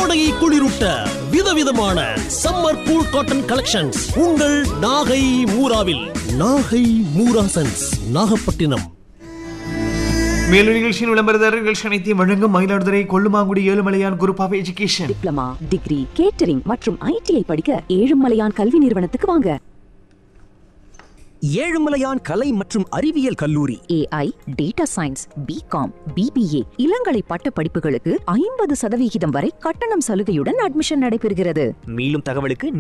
கோடையை குளிரூட்ட விதவிதமான summer cool cotton collections உங்கள் நாகை மூராவில் நாகை மூராசன்ஸ் நாகப்பட்டினம் மேலும் நிகழ்ச்சியின் விளம்பரதாரர் நிகழ்ச்சி அனைத்தையும் வழங்கும் Mayiladuthurai Kollumangudi Ezhumalaiyan group of education diploma degree catering மற்றும் ஐடிஐ படிக்க ஏழுமலையான் கல்வி நிறுவனத்துக்கு வாங்க ஏழுமலையான் கலை மற்றும் அறிவியல் கல்லூரி AI data science BCom BBA இளங்கலை பட்ட படிப்புகளுக்கு ஐம்பது சதவிகிதம் வரை கட்டணம் சலுகையுடன் அட்மிஷன் நடைபெறுகிறது மேலும் தகவலுக்கு